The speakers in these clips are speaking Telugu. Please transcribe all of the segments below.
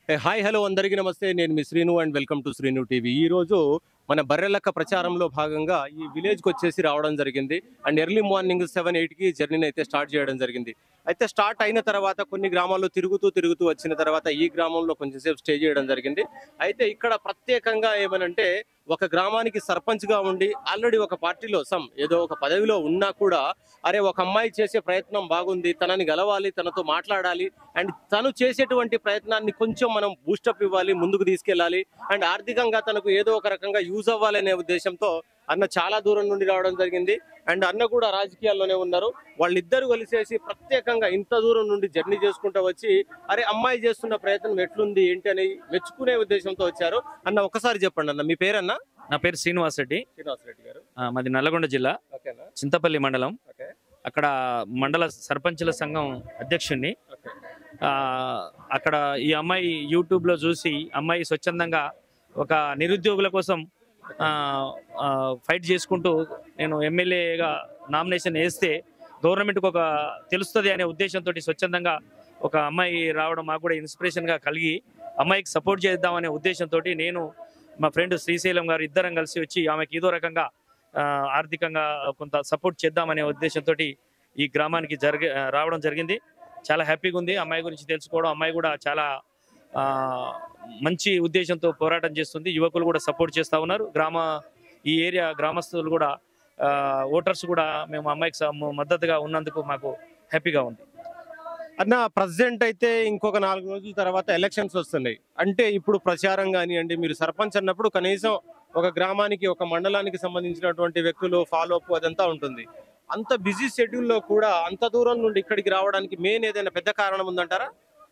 ఏ, హాయ్ హలో అందరికీ నమస్తే నేను మీ Srinu and welcome to Srinu TV ఈ రోజు మన బర్రెలక్క ప్రచారంలో భాగంగా ఈ విలేజ్కి వచ్చేసి రావడం జరిగింది అండ్ ఎర్లీ మార్నింగ్ సెవెన్ ఎయిట్కి జర్నీని అయితే స్టార్ట్ చేయడం జరిగింది అయితే స్టార్ట్ అయిన తర్వాత కొన్ని గ్రామాల్లో తిరుగుతూ తిరుగుతూ వచ్చిన తర్వాత ఈ గ్రామంలో కొంచెంసేపు స్టే చేయడం జరిగింది అయితే ఇక్కడ ప్రత్యేకంగా ఏమనంటే ఒక గ్రామానికి సర్పంచ్గా ఉండి ఆల్రెడీ ఒక పార్టీలో సమ్ ఏదో ఒక పదవిలో ఉన్నా కూడా అరే ఒక అమ్మాయి చేసే ప్రయత్నం బాగుంది తనని గెలవాలి తనతో మాట్లాడాలి అండ్ తను చేసేటువంటి ప్రయత్నాన్ని కొంచెం మనం బూస్టప్ ఇవ్వాలి ముందుకు తీసుకెళ్ళాలి అండ్ ఆర్థికంగా తనకు ఏదో ఒక రకంగా యూజ్ అవ్వాలి అనే ఉద్దేశంతో అన్న చాలా దూరం నుండి రావడం జరిగింది అండ్ అన్న కూడా రాజకీయాల్లోనే ఉన్నారు వాళ్ళిద్దరు కలిసేసి ప్రత్యేకంగా ఇంత దూరం నుండి జర్నీ చేసుకుంటూ వచ్చి అరే అమ్మాయి చేస్తున్న ప్రయత్నం ఎట్లుంది ఏంటి అని మెచ్చుకునే ఉద్దేశంతో వచ్చారు అన్న ఒకసారి చెప్పండి అన్న మీ పేరన్నా నా పేరు శ్రీనివాస్ రెడ్డి శ్రీనివాస్ రెడ్డి గారు ఆ, మాది నల్లగొండ జిల్లా ఓకేనా చింతపల్లి మండలం ఓకే అక్కడ మండల సర్పంచుల సంఘం అధ్యక్షుడిని ఓకే ఆ, అక్కడ ఈ అమ్మాయి యూట్యూబ్లో చూసి అమ్మాయి స్వచ్ఛందంగా ఒక నిరుద్యోగుల కోసం ఆ, ఆ, ఫైట్ చేసుకుంటూ నేను ఎమ్మెల్యేగా నామినేషన్ వేస్తే గవర్నమెంట్కి ఒక తెలుస్తుంది అనే ఉద్దేశంతో స్వచ్ఛందంగా ఒక అమ్మాయి రావడం మాకు కూడా ఇన్స్పిరేషన్గా కలిగి అమ్మాయికి సపోర్ట్ చేద్దామనే ఉద్దేశంతో నేను మా ఫ్రెండ్ శ్రీశైలం గారు ఇద్దరం కలిసి వచ్చి ఆమెకి ఏదో రకంగా ఆ, ఆర్థికంగా కొంత సపోర్ట్ చేద్దామనే ఉద్దేశంతో ఈ గ్రామానికి జరిగి రావడం జరిగింది చాలా హ్యాపీగా ఉంది అమ్మాయి గురించి తెలుసుకోవడం అమ్మాయి కూడా చాలా ఆ, మంచి ఉద్దేశంతో పోరాటం చేస్తుంది యువకులు కూడా సపోర్ట్ చేస్తూ ఉన్నారు గ్రామ ఈ ఏరియా గ్రామస్తులు కూడా ఆ, ఓటర్స్ కూడా మేము అమ్మాయికి స- మద్దతుగా ఉన్నందుకు మాకు హ్యాపీగా ఉంది అన్న ప్రజెంట్ అయితే ఇంకొక నాలుగు రోజుల తర్వాత ఎలక్షన్స్ వస్తున్నాయి అంటే ఇప్పుడు ప్రచారం కానివ్వండి మీరు సర్పంచ్ అన్నప్పుడు కనీసం ఒక గ్రామానికి ఒక మండలానికి సంబంధించినటువంటి వ్యక్తులు ఫాలో అప్ అదంతా ఉంటుంది అంత బిజీ షెడ్యూల్లో కూడా అంత దూరం నుండి ఇక్కడికి రావడానికి మెయిన్ ఏదైనా పెద్ద కారణం ఉందంటారా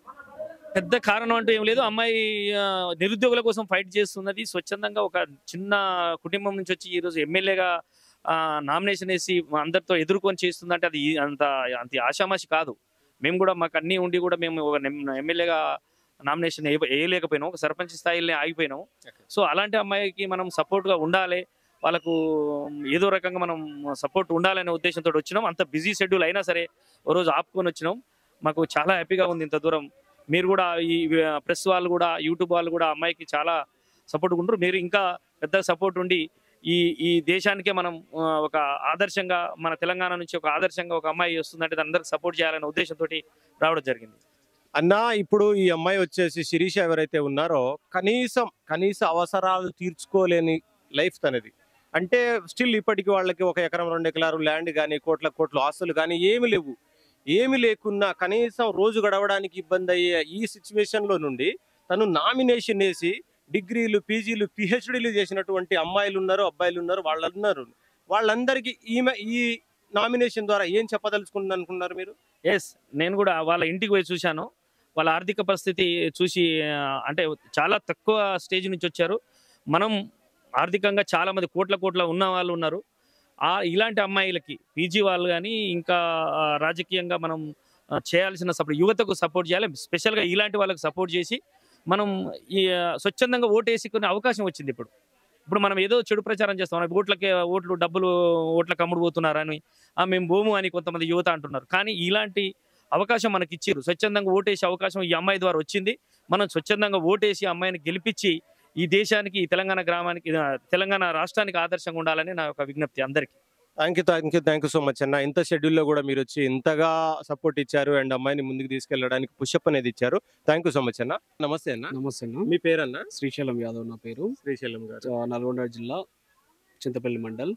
పెద్ద కారణం అంటూ ఏం లేదు అమ్మాయి ఆ, నిరుద్యోగుల కోసం ఫైట్ చేస్తున్నది స్వచ్ఛందంగా ఒక చిన్న కుటుంబం నుంచి వచ్చి ఈరోజు ఎమ్మెల్యేగా నామినేషన్ వేసి అందరితో ఎదుర్కొని చేస్తుందంటే అది ఈ- అంత అంత ఆషామాషి కాదు మేము కూడా మాకు అన్నీ ఉండి కూడా మేము ఒక ఎమ్మెల్యేగా నామినేషన్ వేయలేకపోయినాం ఒక సర్పంచ్ స్థాయిలోనే ఆగిపోయినాం సో అలాంటి అమ్మాయికి మనం సపోర్ట్గా ఉండాలి వాళ్ళకు ఏదో రకంగా మనం సపోర్ట్ ఉండాలనే ఉద్దేశంతో వచ్చినాం అంత బిజీ షెడ్యూల్ అయినా సరే ఓ రోజు ఆపుకొని వచ్చినాం మాకు చాలా హ్యాపీగా ఉంది ఇంత దూరం మీరు కూడా ఈ ప్రెస్ వాళ్ళు కూడా యూట్యూబ్ వాళ్ళు కూడా అమ్మాయికి చాలా సపోర్ట్ ఉంటారు మీరు ఇంకా పెద్ద సపోర్ట్ ఉండి ఈ ఈ దేశానికే మనం ఆ, ఒక ఆదర్శంగా మన తెలంగాణ నుంచి ఒక ఆదర్శంగా ఒక అమ్మాయి వస్తుందంటే దాని అందరికి సపోర్ట్ చేయాలనే ఉద్దేశంతో రావడం జరిగింది అన్న ఇప్పుడు ఈ అమ్మాయి వచ్చేసి శిరీష ఎవరైతే ఉన్నారో కనీసం కనీస అవసరాలు తీర్చుకోలేని లైఫ్ తనది అంటే స్టిల్ ఇప్పటికి వాళ్ళకి ఒక ఎకరం రెండు ఎకరాలు ల్యాండ్ కానీ కోట్ల కోట్ల ఆస్తులు కానీ ఏమి లేవు ఏమి లేకున్నా కనీసం రోజు గడవడానికి ఇబ్బంది అయ్యే ఈ సిచ్యువేషన్ లో నుండి తను నామినేషన్ వేసి డిగ్రీలు పీజీలు పిహెచ్డీలు చేసినటువంటి అమ్మాయిలు ఉన్నారు అబ్బాయిలు ఉన్నారు వాళ్ళు ఉన్నారు వాళ్ళందరికీ ఈమె ఈ నామినేషన్ ద్వారా ఏం చెప్పదలుచుకుంటుంది అనుకున్నారు మీరు ఎస్ నేను కూడా వాళ్ళ ఇంటికి పోయి చూశాను వాళ్ళ ఆర్థిక పరిస్థితి చూసి ఆ, అంటే చాలా తక్కువ స్టేజ్ నుంచి వచ్చారు మనం ఆర్థికంగా చాలా మంది కోట్ల కోట్ల ఉన్న వాళ్ళు ఉన్నారు ఆ ఇలాంటి అమ్మాయిలకి పీజీ వాళ్ళు కానీ ఇంకా ఆ, రాజకీయంగా మనం ఆ, చేయాల్సిన సపోర్ట్ యువతకు సపోర్ట్ చేయాలి స్పెషల్గా ఇలాంటి వాళ్ళకి సపోర్ట్ చేసి మనం ఈ ఆ, స్వచ్ఛందంగా ఓటేసుకునే అవకాశం వచ్చింది ఇప్పుడు ఇప్పుడు మనం ఏదో చెడు ప్రచారం చేస్తాం మనం ఓట్లకి ఓట్లు డబ్బులు ఓట్లకు అమ్ముడు పోతున్నారని ఆ, మేము భూము అని కొంతమంది యువత అంటున్నారు కానీ ఇలాంటి అవకాశం మనకి ఇచ్చారు స్వచ్ఛందంగా ఓటేసే అవకాశం ఈ అమ్మాయి ద్వారా వచ్చింది మనం స్వచ్ఛందంగా ఓటేసి అమ్మాయిని గెలిపించి ఈ దేశానికి ఈ తెలంగాణ గ్రామానికి ఆ, తెలంగాణ రాష్ట్రానికి ఆదర్శంగా ఉండాలని నా యొక్క విజ్ఞప్తి అందరికీ thank you thank you thank you so much అన్న ఇంత షెడ్యూల్లో కూడా మీరు వచ్చి ఇంతగా సపోర్ట్ ఇచ్చారు అండ్ అమ్మాయిని ముందుకు తీసుకెళ్ళడానికి పుషప్ అనేది ఇచ్చారు థ్యాంక్ యూ సో మచ్ అన్న నమస్తే అన్న నమస్తే అన్న మీ పేరన్న శ్రీశైలం యాదవ్ నా పేరు శ్రీశైలం గారు ఆ, నల్గొండ జిల్లా చింతపల్లి మండల్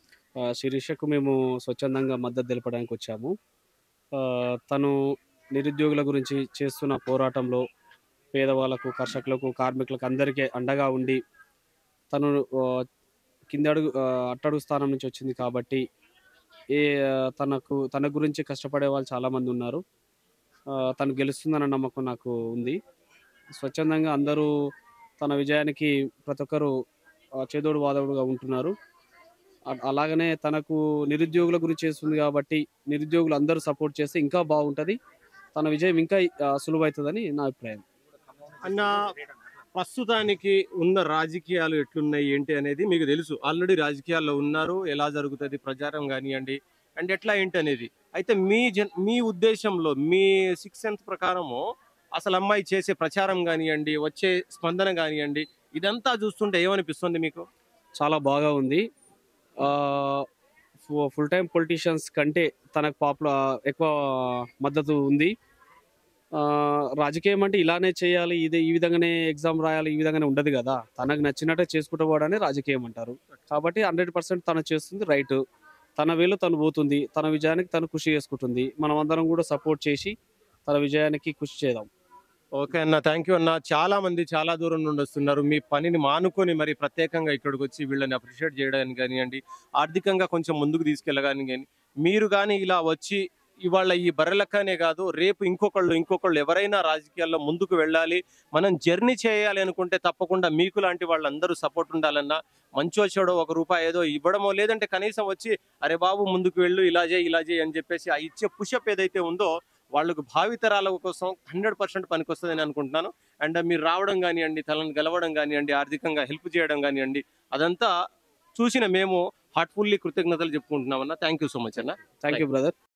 ఆ, శిరీషకు మేము స్వచ్ఛందంగా మద్దతు తెలపడానికి వచ్చాము ఆ, తను నిరుద్యోగుల గురించి చేస్తున్న పోరాటంలో పేదవాళ్ళకు కర్షకులకు కార్మికులకు అందరికీ అండగా ఉండి తను ఆ, కింద అడుగు ఆ, అట్టడుగు స్థానం నుంచి వచ్చింది కాబట్టి ఏ ఆ, తనకు తన గురించి కష్టపడే వాళ్ళు చాలామంది ఉన్నారు ఆ, తను గెలుస్తుందన్న నమ్మకం నాకు ఉంది స్వచ్ఛందంగా అందరూ తన విజయానికి ప్రతి ఒక్కరు ఆ, చేదోడు వాదోడుగా ఉంటున్నారు అ- అలాగనే తనకు నిరుద్యోగుల గురించి చేస్తుంది కాబట్టి నిరుద్యోగులు అందరూ సపోర్ట్ చేస్తే ఇంకా బాగుంటుంది తన విజయం ఇంకా ఆ, సులువవుతుందని నా అభిప్రాయం అన్న ప్రస్తుతానికి ఉన్న రాజకీయాలు ఎట్లున్నాయి ఏంటి అనేది మీకు తెలుసు ఆల్రెడీ రాజకీయాల్లో ఉన్నారు ఎలా జరుగుతుంది ప్రచారం కానివ్వండి అండ్ ఎట్లా ఏంటి అనేది అయితే మీ జన్ మీ ఉద్దేశంలో మీ సిక్స్ సెన్స్ ప్రకారము అసలు అమ్మాయి చేసే ప్రచారం కానివ్వండి వచ్చే స్పందన కానివ్వండి ఇదంతా చూస్తుంటే ఏమనిపిస్తుంది మీకు చాలా బాగా ఉంది ఫుల్ టైం పొలిటీషియన్స్ కంటే తనకు పాపులర్ ఎక్కువ మద్దతు ఉంది ఆ, రాజకీయం అంటే ఇలానే చేయాలి ఇదే ఈ విధంగానే ఎగ్జామ్ రాయాలి ఈ విధంగానే ఉండదు కదా తనకు నచ్చినట్టే చేసుకుంటూ పోవడాన్ని రాజకీయం అంటారు కాబట్టి హండ్రెడ్ పర్సెంట్ తను చేస్తుంది రైట్ తన వేలో తను పోతుంది తన విజయానికి తను కృషి చేసుకుంటుంది మనం అందరం కూడా సపోర్ట్ చేసి తన విజయానికి కృషి చేద్దాం ఓకే అన్న థ్యాంక్ యూ అన్న చాలా మంది చాలా దూరం నుండి వస్తున్నారు మీ పనిని మానుకొని మరి ప్రత్యేకంగా ఇక్కడికి వచ్చి వీళ్ళని అప్రిషియేట్ చేయడానికి కానివ్వండి ఆర్థికంగా కొంచెం ముందుకు తీసుకెళ్ళగాని కానీ మీరు కానీ ఇలా వచ్చి ఇవాళ ఈ బర్రెలక్కనే కాదు రేపు ఇంకొకళ్ళు ఇంకొకళ్ళు ఎవరైనా రాజకీయాల్లో ముందుకు వెళ్ళాలి మనం జర్నీ చేయాలి అనుకుంటే తప్పకుండా మీకు లాంటి వాళ్ళందరూ సపోర్ట్ ఉండాలన్నా మంచో చెడో ఒక రూపాయి ఏదో ఇవ్వడమో లేదంటే కనీసం వచ్చి అరే బాబు ముందుకు వెళ్ళు ఇలా చేయి ఇలా చేయి అని చెప్పేసి ఆ ఇచ్చే పుషప్ ఏదైతే ఉందో వాళ్ళకు భావితరాల కోసం హండ్రెడ్ పర్సెంట్ పనికొస్తుందని అనుకుంటున్నాను అండ్ మీరు రావడం కానివ్వండి తనను గెలవడం కానివ్వండి ఆర్థికంగా హెల్ప్ చేయడం కానివ్వండి అదంతా చూసిన మేము హార్ట్ఫుల్లీ కృతజ్ఞతలు చెప్పుకుంటున్నామన్నా థ్యాంక్ యూ సో మచ్ అన్న థ్యాంక్ యూ బ్రదర్